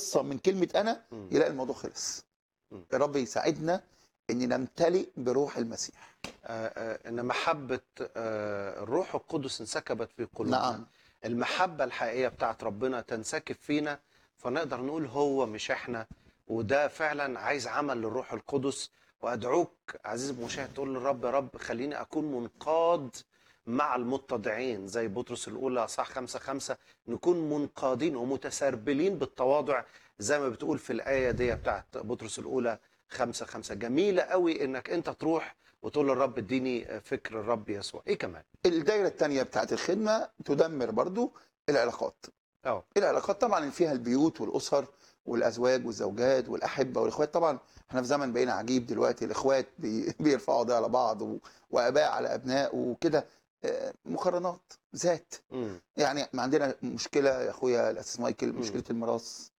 قصه من كلمه انا مم. يلاقي الموضوع خلص مم. يا رب يساعدنا ان نمتلئ بروح المسيح آه، آه، ان محبه آه، الروح القدس انسكبت في قلوبنا نعم المحبه الحقيقيه بتاعت ربنا تنسكب فينا فنقدر نقول هو مش احنا وده فعلا عايز عمل للروح القدس وادعوك عزيزي المشاهد تقول للرب يا رب خليني اكون منقاد مع المتضعين زي بطرس الاولى صح خمسة خمسة نكون منقادين ومتسربلين بالتواضع زي ما بتقول في الايه دي بتاعت بطرس الاولى خمسة خمسة جميله قوي انك انت تروح وتقول للرب اديني فكر الرب يسوع ايه كمان الدايره الثانيه بتاعت الخدمه تدمر برضو العلاقات اه العلاقات طبعا اللي فيها البيوت والاسر والازواج والزوجات والاحبه والاخوات طبعا احنا في زمن بقينا عجيب دلوقتي الاخوات بي- بيرفعوا ده على بعض و- واباء على ابناء وكده آه، مقارنات ذات مم. يعني ما عندنا مشكله يا اخويا الاساس مايكل مم. مشكله الميراث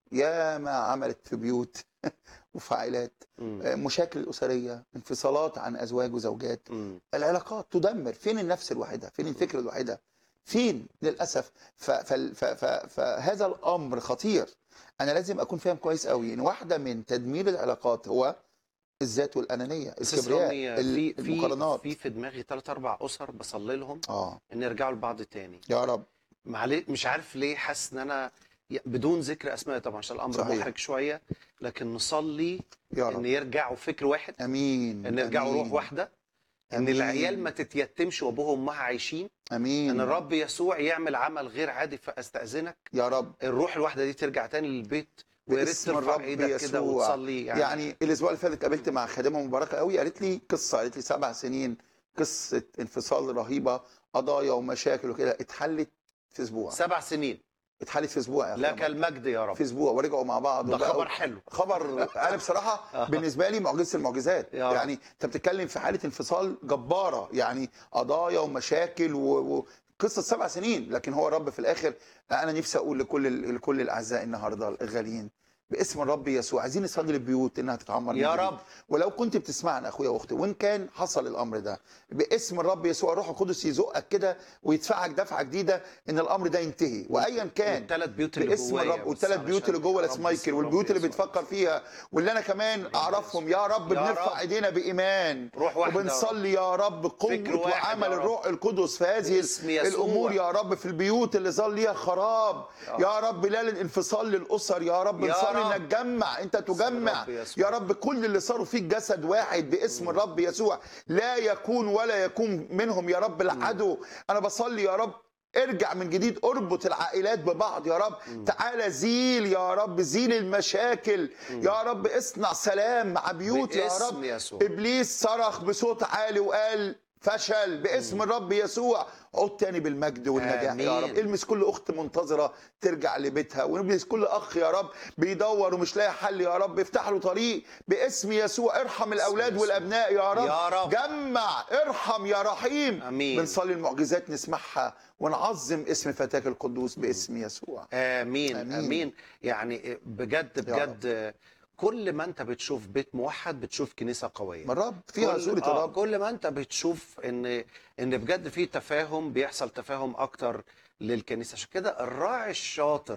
يا ما عملت في بيوت وفي عائلات مم. آه، مشاكل اسريه انفصالات عن ازواج وزوجات مم. العلاقات تدمر فين النفس الواحده فين الفكر الواحده فين للاسف ف ف ف ف فهذا الامر خطير انا لازم اكون فاهم كويس قوي ان واحده من تدمير العلاقات هو الذات والانانيه أستاذ الكبرياء رامي، ال- في المقارنات في في دماغي ثلاث اربع اسر بصلي لهم اه ان يرجعوا لبعض تاني يا رب معلش مش عارف ليه حاسس ان انا ي- بدون ذكر اسماء طبعا عشان الامر صحيح. محرج شويه لكن نصلي يا ان رب يرجعوا فكر واحد امين ان يرجعوا أمين. روح واحده ان أمين. العيال ما تتيتمش وابوهم وامها عايشين امين ان الرب يسوع يعمل عمل غير عادي فاستاذنك يا رب الروح الواحده دي ترجع تاني للبيت ويا ريت باسم ترفع الرب ايدك كده يسوع. وتصلي يعني, يعني الاسبوع اللي فات اتقابلت مع خادمه مباركه قوي قالت لي قصه قالت لي سبع سنين قصه انفصال رهيبه قضايا ومشاكل وكده اتحلت في اسبوع سبع سنين اتحلت في اسبوع يا لك أخويا. المجد يا رب في اسبوع ورجعوا مع بعض ده وبقوا- خبر حلو خبر انا بصراحه آه. بالنسبه لي معجزه المعجزات يا رب. يعني انت بتتكلم في حاله انفصال جباره يعني قضايا ومشاكل و... و... قصه سبع سنين لكن هو الرب في الاخر انا نفسي اقول لكل ال- لكل الاعزاء النهارده الغاليين باسم الرب يسوع عايزين نصلي للبيوت انها تتعمر من يا جديد. رب ولو كنت بتسمعنا اخويا واختي وان كان حصل الامر ده باسم الرب يسوع الروح القدس يزقك كده ويدفعك دفعه جديده ان الامر ده ينتهي وايا كان الثلاث بيوت اللي باسم جوايا الرب والثلاث بس بيوت اللي علشان جوه رب الاسمايكل اسم والبيوت رب اللي يسوع. بتفكر فيها واللي انا كمان اعرفهم يا رب يا بنرفع رب. ايدينا بايمان روح واحده يا رب. وبنصلي يا رب فكر قوه واحد وعمل يا رب. الروح القدس في هذه باسم يسوع. الامور يا رب في البيوت اللي ظل ليها خراب يا يا رب لا للانفصال للاسر يا رب يا نصلي رب. انك تجمع انت تجمع الرب يسوع. يا رب كل اللي صاروا فيك جسد واحد باسم الرب يسوع لا يكون ولا يكون منهم يا رب العدو انا بصلي يا رب ارجع من جديد اربط العائلات ببعض يا رب تعالى زيل يا رب زيل المشاكل يا رب اصنع سلام مع بيوت يا باسم رب يسوع. ابليس صرخ بصوت عالي وقال فشل باسم الرب يسوع عد تاني بالمجد والنجاح يا آمين. رب المس كل اخت منتظره ترجع لبيتها ونلمس كل اخ يا رب بيدور ومش لاقي حل يا رب افتح له طريق باسم يسوع ارحم الاولاد يسوع. والابناء يا رب يا رب. جمع ارحم يا رحيم آمين. بنصلي المعجزات نسمعها ونعظم اسم فتاك القدوس باسم يسوع امين آمين. امين, أمين. يعني بجد يا بجد كل ما انت بتشوف بيت موحد بتشوف كنيسه قويه ما الرب فيها كل- صوره آه، الرب كل ما انت بتشوف ان ان بجد في تفاهم بيحصل تفاهم اكتر للكنيسه عشان كده الراعي الشاطر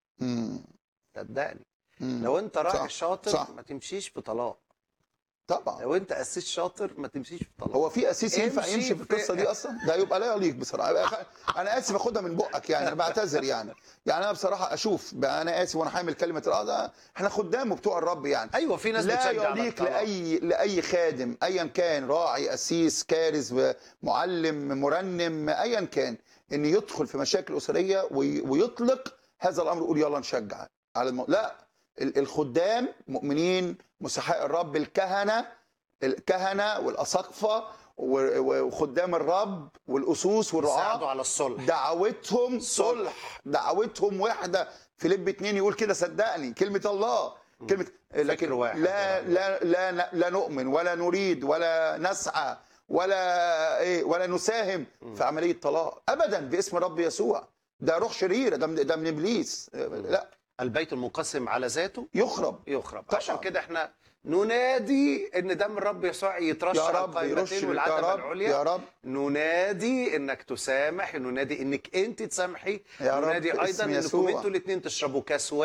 مم. صدقني مم. لو انت راعي صح، شاطر صح. ما تمشيش في طلاق طبعا لو انت قسيس شاطر ما تمشيش في طلاق هو في اسيس ينفع امشي يمشي في في- القصه دي اصلا ده يبقى لا يليق بصراحه انا اسف اخدها من بقك يعني انا بعتذر يعني يعني انا بصراحه اشوف بقى انا اسف وانا حامل كلمه اه ده احنا خدام بتوع الرب يعني ايوه في ناس لا بتشجع على يليق الطلاق. لاي لاي خادم ايا كان راعي اسيس كارز معلم مرنم ايا كان ان يدخل في مشاكل اسريه وي- ويطلق هذا الامر يقول يلا نشجع على المو... لا ال- الخدام مؤمنين مسحاء الرب الكهنه الكهنه والاساقفه و- و- وخدام الرب والاسوس والرعاه ساعدوا على الصلح دعوتهم صلح دعوتهم وحده فيليب اتنين يقول كده صدقني كلمه الله كلمه لكن واحد. لا لا لا لا نؤمن ولا نريد ولا نسعى ولا ايه ولا نساهم في عمليه طلاق ابدا باسم رب يسوع ده روح شريره ده من, ده من ابليس لا البيت المنقسم على ذاته يخرب يخرب طبعاً. عشان كده احنا ننادي ان دم الرب يسوع يترش يا على رب يرش القائمتين يا والعتبه رب العليا يا رب ننادي انك تسامح ننادي انك انت تسامحي يا رب ننادي ايضا باسم انكم يسوع. انتوا الاثنين تشربوا كاس